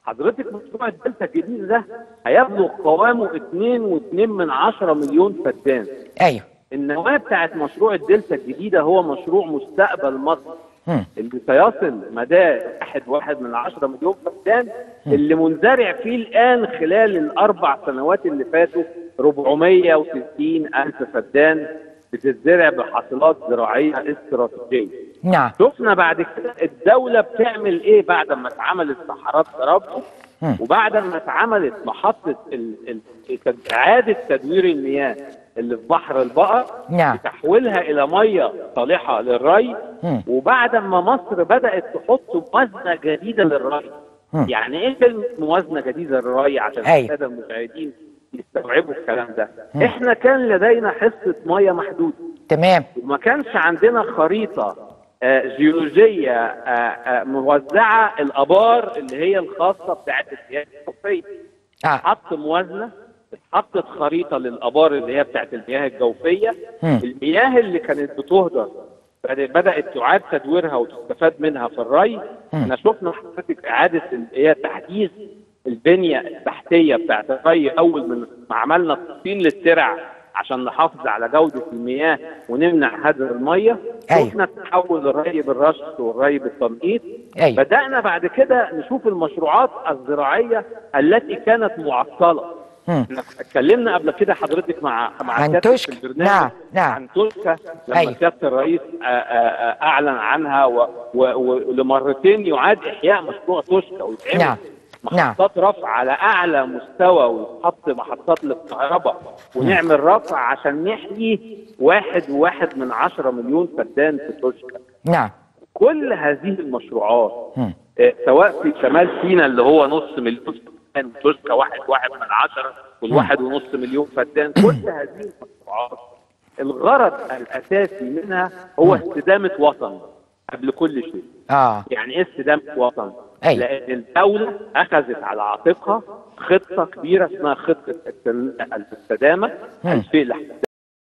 حضرتك مشروع الدلتا الجديد ده هيبلغ قوامه 2.2 من 10 مليون فدان ايوه النواه بتاعت مشروع الدلتا الجديده هو مشروع مستقبل مصر مم. اللي سيصل مداه واحد واحد من عشرة مليون فدان اللي منزرع فيه الآن خلال الأربع سنوات اللي فاتوا 460 ألف فدان بتتزرع بحاصلات زراعية استراتيجية نعم شفنا بعد كده الدولة بتعمل إيه بعد ما اتعملت صحارات ترابط مم. وبعد ما اتعملت محطة ال- ال- إعادة تدوير المياه اللي في بحر البقر نعم. تحويلها إلى مية صالحة للري مم. وبعد ما مصر بدأت تحط موازنة جديدة للري مم. يعني ايه كلمة موازنة جديدة للري عشان أيوة. السادة المشاهدين يستوعبوا الكلام ده احنا كان لدينا حصة مية محدودة تمام وما كانش عندنا خريطة آه، جيولوجية آه، آه، موزعة الآبار اللي هي الخاصة بتاعت المياه الجوفية اه حط موازنه اتحطت خريطه للابار اللي هي بتاعت المياه الجوفيه مم. المياه اللي كانت بتهدر بد- بدات تعاد تدويرها وتستفاد منها في الري احنا شفنا حضرتك اعاده ال- هي تحديث البنيه التحتيه بتاعت الري اول من ما عملنا تصفين للترع عشان نحافظ على جوده المياه ونمنع هدر الميه أيوة. شفنا تحول الري بالرش والري بالتنقيط أيوة. بدأنا بعد كده نشوف المشروعات الزراعية التي كانت معطلة مم. احنا اتكلمنا قبل كده حضرتك مع مع عن سيادتك توشكا. في البرنامج نعم، نعم. عن توشكا لما أيوة. سياده الرئيس آه، آه، آه، اعلن عنها و- و- ولمرتين يعاد احياء مشروع توشكا ويتعمل نعم. نعم. محطات رفع على اعلى مستوى ويتحط محطات للكهرباء ونعمل رفع عشان نحيي واحد وواحد من عشرة مليون فدان في توشكا نعم كل هذه المشروعات مم. آه، سواء في شمال سيناء اللي هو نص مليون فدان توشكا واحد واحد من عشرة والواحد ونص مليون فدان كل هذه المشروعات الغرض الأساسي منها هو استدامة وطن قبل كل شيء اه يعني ايه استدامة وطن؟ أيوة. لأن الدولة أخذت على عاتقها خطة كبيرة اسمها خطة التنمية المستدامة مم. 2000